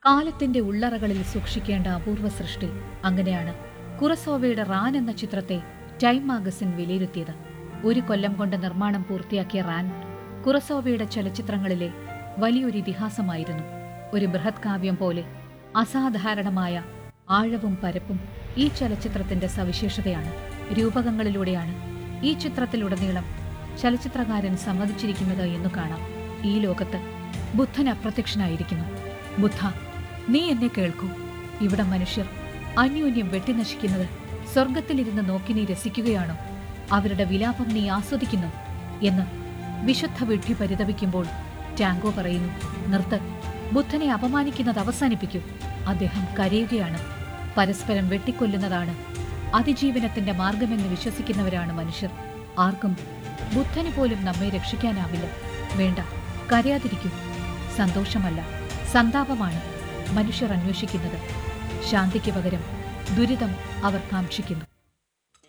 കാലത്തിന്റെ ഉള്ളറകളിൽ സൂക്ഷിക്കേണ്ട അപൂർവ സൃഷ്ടി അങ്ങനെയാണ് കുറസോവയുടെ റാൻ എന്ന ചിത്രത്തെ ടൈം മാഗസിൻ വിലയിരുത്തിയത് ഒരു കൊല്ലം കൊണ്ട് നിർമ്മാണം പൂർത്തിയാക്കിയ റാൻ കുറസോവയുടെ ചലച്ചിത്രങ്ങളിലെ വലിയൊരു ഇതിഹാസമായിരുന്നു ഒരു ബൃഹത് കാവ്യം പോലെ അസാധാരണമായ ആഴവും പരപ്പും ഈ ചലച്ചിത്രത്തിന്റെ സവിശേഷതയാണ് രൂപകങ്ങളിലൂടെയാണ് ഈ ചിത്രത്തിലുടനീളം ചലച്ചിത്രകാരൻ സമ്മതിച്ചിരിക്കുന്നത് എന്നു കാണാം ഈ ലോകത്ത് ബുദ്ധൻ അപ്രത്യക്ഷനായിരിക്കുന്നു ബുദ്ധ നീ എന്നെ കേൾക്കൂ ഇവിടെ മനുഷ്യർ അന്യോന്യം വെട്ടിനശിക്കുന്നത് സ്വർഗത്തിലിരുന്ന് നോക്കി നീ രസിക്കുകയാണോ അവരുടെ വിലാപം നീ ആസ്വദിക്കുന്നു എന്ന് വിശുദ്ധ വിഡ്ഢി പരിതപിക്കുമ്പോൾ ടാങ്കോ പറയുന്നു നിർത്ത് ബുദ്ധനെ അപമാനിക്കുന്നത് അവസാനിപ്പിക്കൂ അദ്ദേഹം കരയുകയാണ് പരസ്പരം വെട്ടിക്കൊല്ലുന്നതാണ് അതിജീവനത്തിന്റെ മാർഗമെന്ന് വിശ്വസിക്കുന്നവരാണ് മനുഷ്യർ ആർക്കും ബുദ്ധന് പോലും നമ്മെ രക്ഷിക്കാനാവില്ല വേണ്ട കരയാതിരിക്കൂ സന്തോഷമല്ല സന്താപമാണ് മനുഷ്യർ അന്വേഷിക്കുന്നത് ശാന്തിക്ക് പകരം ദുരിതം അവർ കാക്ഷിക്കുന്നു